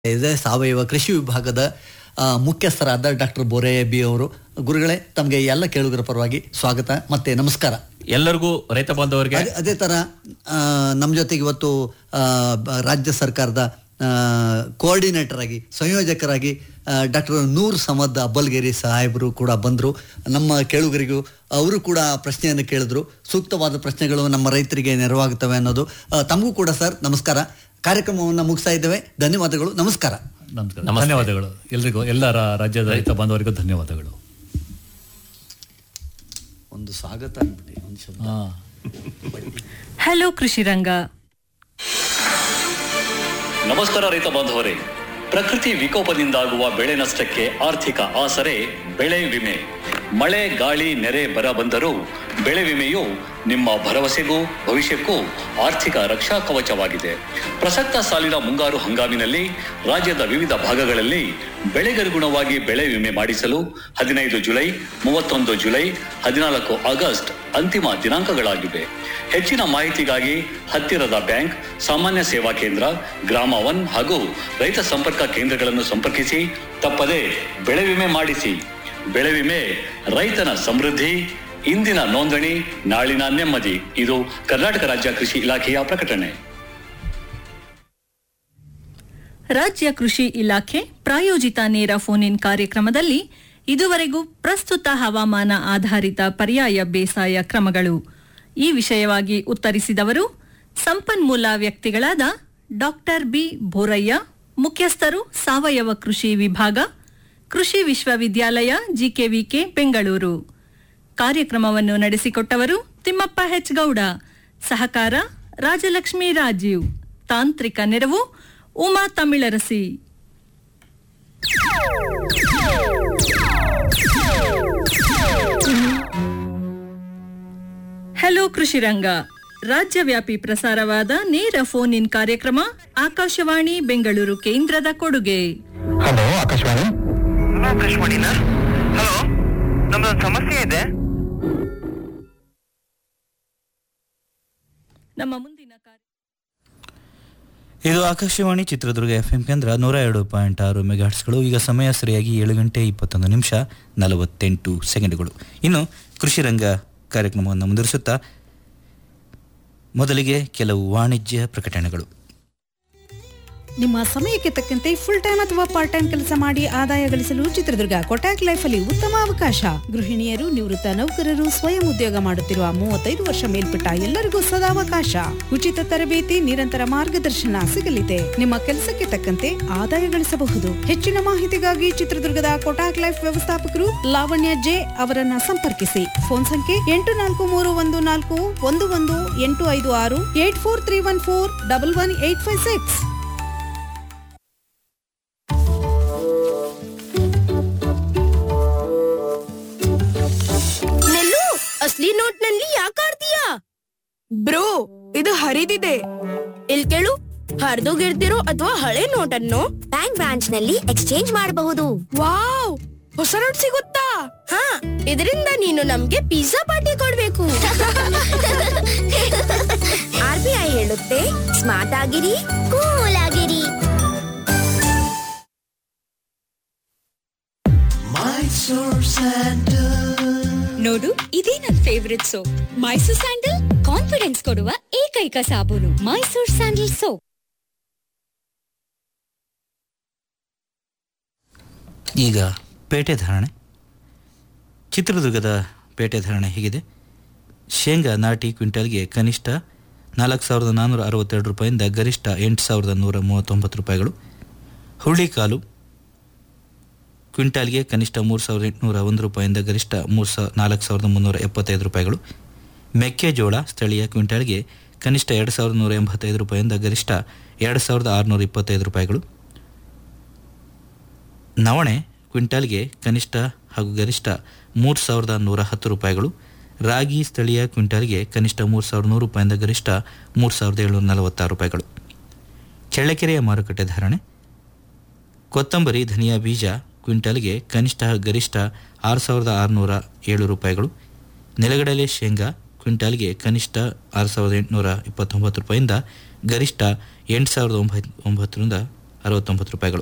ಇದೆ ಸಾವಯವ ಕೃಷಿ ವಿಭಾಗದ ಆ, ಮುಖ್ಯಸ್ಥರಾದ ಡಾಕ್ಟರ್ ಬೋರಯ್ಯ ಬಿ ಅವರು ಗುರುಗಳೇ ತಮಗೆ ಎಲ್ಲ ಕೇಳುಗರ ಪರವಾಗಿ ಸ್ವಾಗತ ಮತ್ತೆ ನಮಸ್ಕಾರ ಎಲ್ಲರಿಗೂ ರೈತ ಬಾಂಧವರಿಗೆ ಅದೇ- ಅದೇ ತರ ಆ, ನಮ್ಮ ಜೊತೆಗೆ ಇವತ್ತು ಆ, ಬ- ರಾಜ್ಯ ಸರ್ಕಾರದ ಕೋಆರ್ಡಿನೇಟರ್ ಆಗಿ ಸಂಯೋಜಕರಾಗಿ ಡಾಕ್ಟರ್ ನೂರ್ ಸಮದ್ ಅಬ್ಬಲ್ಗೇರಿ ಸಾಹೇಬರು ಕೂಡ ಬಂದರು ನಮ್ಮ ಕೇಳುಗರಿಗೂ ಅವರು ಕೂಡ ಪ್ರಶ್ನೆಯನ್ನು ಕೇಳಿದ್ರು ಸೂಕ್ತವಾದ ಪ್ರಶ್ನೆಗಳು ನಮ್ಮ ರೈತರಿಗೆ ನೆರವಾಗುತ್ತವೆ ಅನ್ನೋದು ಆ, ತಮಗೂ ಕೂಡ ಸರ್ ನಮಸ್ಕಾರ ಕಾರ್ಯಕ್ರಮವನ್ನು ಮುಗಿಸ್ತಾ ಇದ್ದೇವೆ ಧನ್ಯವಾದಗಳು ನಮಸ್ಕಾರ ನಮಸ್ಕಾರ ಧನ್ಯವಾದಗಳು ಎಲ್ರಿಗೂ ಎಲ್ಲ ರಾ- ರಾಜ್ಯದ ರೈತ ಬಾಂಧವರಿಗೂ ಧನ್ಯವಾದಗಳು ಒಂದು ಸ್ವಾಗತ ಅಂದ್ಬಿಡಿ ಒಂದು ಶಬ್ದ ಹಾ ಹಲೋ ಕೃಷಿರಂಗ ನಮಸ್ಕಾರ ರೈತ ಬಾಂಧವರೇ ಪ್ರಕೃತಿ ವಿಕೋಪದಿಂದಾಗುವ ಬೆಳೆ ನಷ್ಟಕ್ಕೆ ಆರ್ಥಿಕ ಆಸರೆ ಬೆಳೆ ವಿಮೆ ಮಳೆ ಗಾಳಿ ನೆರೆ ಬರ ಬಂದರೂ ಬೆಳೆ ವಿಮೆಯು ನಿಮ್ಮ ಭರವಸೆಗೂ ಭವಿಷ್ಯಕ್ಕೂ ಆರ್ಥಿಕ ರಕ್ಷಾ ಕವಚವಾಗಿದೆ ಪ್ರಸಕ್ತ ಸಾಲಿನ ಮುಂಗಾರು ಹಂಗಾಮಿನಲ್ಲಿ ರಾಜ್ಯದ ವಿವಿಧ ಭಾಗಗಳಲ್ಲಿ ಬೆಳೆಗನುಗುಣವಾಗಿ ಬೆಳೆ ವಿಮೆ ಮಾಡಿಸಲು ಹದಿನೈದು ಜುಲೈ ಮೂವತ್ತೊಂದು ಜುಲೈ ಹದಿನಾಲ್ಕು ಆಗಸ್ಟ್ ಅಂತಿಮ ದಿನಾಂಕಗಳಾಗಿವೆ ಹೆಚ್ಚಿನ ಮಾಹಿತಿಗಾಗಿ ಹತ್ತಿರದ ಬ್ಯಾಂಕ್ ಸಾಮಾನ್ಯ ಸೇವಾ ಕೇಂದ್ರ ಗ್ರಾಮ ಒನ್ ಹಾಗೂ ರೈತ ಸಂಪರ್ಕ ಕೇಂದ್ರಗಳನ್ನು ಸಂಪರ್ಕಿಸಿ ತಪ್ಪದೆ ಬೆಳೆ ವಿಮೆ ಮಾಡಿಸಿ ಬೆಳೆ ವಿಮೆ ರೈತನ ಸಮೃದ್ಧಿ ಇಂದಿನ ನೋಂದಣಿ ನಾಳಿನ ನೆಮ್ಮದಿ ಇದು ಕರ್ನಾಟಕ ರಾಜ್ಯ ಕೃಷಿ ಇಲಾಖೆಯ ಪ್ರಕಟಣೆ ರಾಜ್ಯ ಕೃಷಿ ಇಲಾಖೆ ಪ್ರಾಯೋಜಿತ ನೇರ ಫೋನ್ ಇನ್ ಕಾರ್ಯಕ್ರಮದಲ್ಲಿ ಇದುವರೆಗೂ ಪ್ರಸ್ತುತ ಹವಾಮಾನ ಆಧಾರಿತ ಪರ್ಯಾಯ ಬೇಸಾಯ ಕ್ರಮಗಳು ಈ ವಿಷಯವಾಗಿ ಉತ್ತರಿಸಿದವರು ಸಂಪನ್ಮೂಲ ವ್ಯಕ್ತಿಗಳಾದ ಡಾಕ್ಟರ್ ಬಿ ಬೋರಯ್ಯ ಮುಖ್ಯಸ್ಥರು ಸಾವಯವ ಕೃಷಿ ವಿಭಾಗ ಕೃಷಿ ವಿಶ್ವವಿದ್ಯಾಲಯ ಜಿಕೆವಿಕೆ ಬೆಂಗಳೂರು ಕಾರ್ಯಕ್ರಮವನ್ನು ನಡೆಸಿಕೊಟ್ಟವರು ತಿಮ್ಮಪ್ಪ ಹೆಚ್ ಗೌಡ ಸಹಕಾರ ರಾಜಲಕ್ಷ್ಮಿ ರಾಜೀವ್ ತಾಂತ್ರಿಕ ನೆರವು ಉಮಾ ತಮಿಳರಸಿ ಹಲೋ ಕೃಷಿರಂಗ ರಾಜ್ಯವ್ಯಾಪಿ ಪ್ರಸಾರವಾದ ನೇರ ಫೋನ್ ಇನ್ ಕಾರ್ಯಕ್ರಮ ಆಕಾಶವಾಣಿ ಬೆಂಗಳೂರು ಕೇಂದ್ರದ ಕೊಡುಗೆ ಹಲೋ ಆಕಾಶವಾಣಿ ಹಲೋ ಆಕಾಶವಾಣಿನಾ ಹಲೋ ನಮ್ದೊಂದು ಸಮಸ್ಯೆ ಇದೆ ನಮ್ಮ ಮುಂದಿನ ಕಾರ್ಯ ಇದು ಆಕಾಶವಾಣಿ ಚಿತ್ರದುರ್ಗ ಎಫ್ ಎಂ ಕೇಂದ್ರ ನೂರ ಎರಡು ಪಾಯಿಂಟ್ ಆರು ಮೆಗಾಟ್ಸ್ಗಳು ಈಗ ಸಮಯ ಸರಿಯಾಗಿ ಏಳು ಗಂಟೆ ಇಪ್ಪತ್ತೊಂದು ನಿಮಿಷ ನಲವತ್ತೆಂಟು ಸೆಕೆಂಡ್ಗಳು ಇನ್ನು ಕೃಷಿ ರಂಗ ಕಾರ್ಯಕ್ರಮವನ್ನು ಮುಂದುವರಿಸುತ್ತಾ ಮೊದಲಿಗೆ ಕೆಲವು ವಾಣಿಜ್ಯ ಪ್ರಕಟಣೆಗಳು ನಿಮ್ಮ ಸಮಯಕ್ಕೆ ತಕ್ಕಂತೆ ಫುಲ್ ಟೈಮ್ ಅಥವಾ ಪಾರ್ಟ್ ಟೈಮ್ ಕೆಲಸ ಮಾಡಿ ಆದಾಯ ಗಳಿಸಲು ಚಿತ್ರದುರ್ಗ ಕೊಟ್ಯಾಕ್ ಲೈಫ್ ಅಲ್ಲಿ ಉತ್ತಮ ಅವಕಾಶ ಗೃಹಿಣಿಯರು ನಿವೃತ್ತ ನೌಕರರು ಸ್ವಯಂ ಉದ್ಯೋಗ ಮಾಡುತ್ತಿರುವ ಮೂವತ್ತೈದು ವರ್ಷ ಮೇಲ್ಪಟ್ಟ ಎಲ್ಲರಿಗೂ ಸದಾವಕಾಶ ಉಚಿತ ತರಬೇತಿ ನಿರಂತರ ಮಾರ್ಗದರ್ಶನ ಸಿಗಲಿದೆ ನಿಮ್ಮ ಕೆಲಸಕ್ಕೆ ತಕ್ಕಂತೆ ಆದಾಯ ಗಳಿಸಬಹುದು ಹೆಚ್ಚಿನ ಮಾಹಿತಿಗಾಗಿ ಚಿತ್ರದುರ್ಗದ ಕೊಟ್ಯಾಕ್ ಲೈಫ್ ವ್ಯವಸ್ಥಾಪಕರು ಲಾವಣ್ಯ ಜೆ ಅವರನ್ನ ಸಂಪರ್ಕಿಸಿ ಫೋನ್ ಸಂಖ್ಯೆ ಎಂಟು ನಾಲ್ಕು ಮೂರು ಒಂದು ನಾಲ್ಕು ಒಂದು ಒಂದು ಎಂಟು ಐದು ಆರು eight four three one four double one eight five six ನೆಲ್ಲು ಅಸ್ಲಿ ನೋಟ್ ನಲ್ಲಿ ಯಾಕೆ ಆಡ್ತೀಯಾ ಬ್ರೋ ಇದು ಹರಿದಿದೆ ಇಲ್ ಕೇಳು ಹರಿದೋಗಿರ್ತಿರೋ ಅಥವಾ ಹಳೆ ನೋಟ್ ಅನ್ನು ಬ್ಯಾಂಕ್ ಬ್ರಾಂಚ್ ನಲ್ಲಿ ಎಕ್ಸ್ಚೇಂಜ್ ಮಾಡಬಹುದು ವಾವ್ ಹೊಸ ನೋಟ್ ಸಿಗುತ್ತಾ ಹಾ ಇದರಿಂದ ನೀನು ನಮ್ಗೆ ಪಿಜ್ಜಾ ಪಾರ್ಟಿ ಕೊಡ್ಬೇಕು ಆರ್ ಬಿ ಐ ಹೇಳುತ್ತೆ ಸ್ಮಾರ್ಟ್ ಆಗಿರಿ ಕೂಲ್ ಆಗಿರಿ ನೋಡು ಇದೇ ನನ್ favourite soap Mysore sandal confidence ಕೊಡುವ ಏಕೈಕ ಸಾಬೂನು ಮೈಸೂರ್ ಸ್ಯಾಂಡಲ್ ಸೋಪ್ ಈಗ ಪೇಟೆ ಧಾರಣೆ ಚಿತ್ರದುರ್ಗದ ಪೇಟೆ ಧಾರಣೆ ಹೀಗಿದೆ ಶೇಂಗಾ ನಾಟಿ ಕ್ವಿಂಟಲ್ಗೆ ಕನಿಷ್ಠ ನಾಲ್ಕು ಸಾವಿರದ ನಾನ್ನೂರ ಅರವತ್ತೆರಡು ರೂಪಾಯಿಂದ ಗರಿಷ್ಠ ಎಂಟು ಸಾವಿರದ ನೂರ ಮೂವತ್ತೊಂಬತ್ತು ರೂಪಾಯಿಗಳು ಹುರುಳಿಕಾಳು ಕ್ವಿಂಟಾಲ್ಗೆ ಕನಿಷ್ಠ ಮೂರು ಸಾವಿರದ ಎಂಟುನೂರ ಒಂದು ರೂಪಾಯಿಂದ ಗರಿಷ್ಠ ಮೂರು ಸಾವಿರ ನಾಲ್ಕು ಸಾವಿರದ ಮುನ್ನೂರ ಎಪ್ಪತ್ತೈದು ರೂಪಾಯಿಗಳು ಮೆಕ್ಕೆಜೋಳ ಸ್ಥಳೀಯ ಕ್ವಿಂಟಾಲ್ಗೆ ಕನಿಷ್ಠ ಎರಡು ಸಾವಿರದ ನೂರ ಎಂಬತ್ತೈದು ರೂಪಾಯಿಂದ ಗರಿಷ್ಠ ಎರಡು ಸಾವಿರದ ಆರುನೂರ ಇಪ್ಪತ್ತೈದು ರೂಪಾಯಿಗಳು ನವಣೆ ಕ್ವಿಂಟಾಲ್ಗೆ ಕನಿಷ್ಠ ಹಾಗೂ ಗರಿಷ್ಠ ಮೂರು ಸಾವಿರದ ನೂರ ಹತ್ತು ರೂಪಾಯಿಗಳು ರಾಗಿ ಸ್ಥಳೀಯ ಕ್ವಿಂಟಾಲ್ಗೆ ಕನಿಷ್ಠ ಮೂರು ಸಾವಿರದ ನೂರು ರೂಪಾಯಿಂದ ಗರಿಷ್ಠ ಮೂರು ಸಾವಿರದ ಏಳುನೂರ ನಲವತ್ತಾರು ರೂಪಾಯಿಗಳು ಚಳ್ಳಕೆರೆಯ ಮಾರುಕಟ್ಟೆ ಧಾರಣೆ ಕೊತ್ತಂಬರಿ ಧನಿಯಾ ಬೀಜ ಕ್ವಿಂಟಾಲ್ಗೆ ಕನಿಷ್ಠ ಹಾಗೂ ಗರಿಷ್ಠ ಆರು ಸಾವಿರದ ಆರುನೂರ ಏಳು ರೂಪಾಯಿಗಳು ನೆಲಗಡಲೆ ಶೇಂಗಾ ಕ್ವಿಂಟಾಲ್ಗೆ ಕನಿಷ್ಠ ಆರು ಸಾವಿರದ ಎಂಟುನೂರ ಇಪ್ಪತ್ತೊಂಬತ್ತು ರೂಪಾಯಿಂದ ಗರಿಷ್ಠ ಎಂಟು ಸಾವಿರದ ಒಂಬತ್ತು ಒಂಬತ್ತರಿಂದ ಅರವತ್ತೊಂಬತ್ತು ರೂಪಾಯಿಗಳು